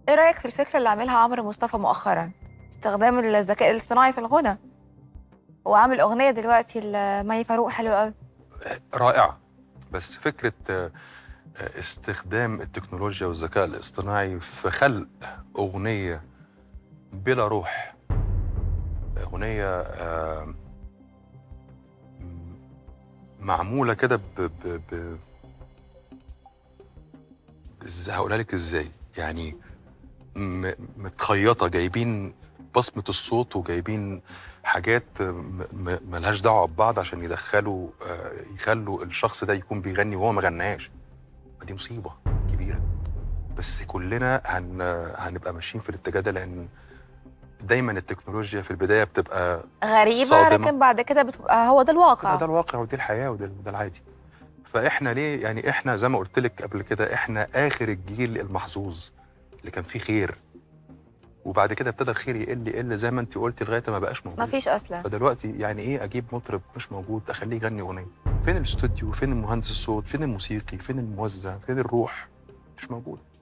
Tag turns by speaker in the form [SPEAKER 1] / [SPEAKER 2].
[SPEAKER 1] ايه رايك في الفكره اللي عاملها عمرو مصطفى مؤخرا استخدام الذكاء الاصطناعي في الغنى وعامل اغنيه دلوقتي لمي فاروق حلوه قوي
[SPEAKER 2] رائعه بس فكره آه، آه، استخدام التكنولوجيا والذكاء الاصطناعي في خلق اغنيه بلا روح اغنيه آه، م- معموله كده ب ب ب إز- هقولها لك ازاي يعني م- متخيطه جايبين بصمه الصوت وجايبين حاجات م- م- ملهاش دعوه ببعض عشان يدخلوا آه، يخلوا الشخص ده يكون بيغني وهو ما غناش دي مصيبه كبيره بس كلنا هن هنبقى ماشيين في الاتجاه ده لان دايما التكنولوجيا في البدايه بتبقى
[SPEAKER 1] غريبه
[SPEAKER 2] صادمة.
[SPEAKER 1] لكن بعد كده بتبقى هو ده الواقع
[SPEAKER 2] ده الواقع ودي الحياه وده ده العادي فاحنا ليه يعني احنا زي ما قلت لك قبل كده احنا اخر الجيل المحظوظ اللي كان فيه خير وبعد كده ابتدى الخير يقل يقل زي ما انت قلتي لغايه ما بقاش موجود
[SPEAKER 1] مفيش اصلا
[SPEAKER 2] فدلوقتي يعني ايه اجيب مطرب مش موجود اخليه يغني اغنيه فين الاستوديو فين المهندس الصوت فين الموسيقي فين الموزع فين الروح مش موجود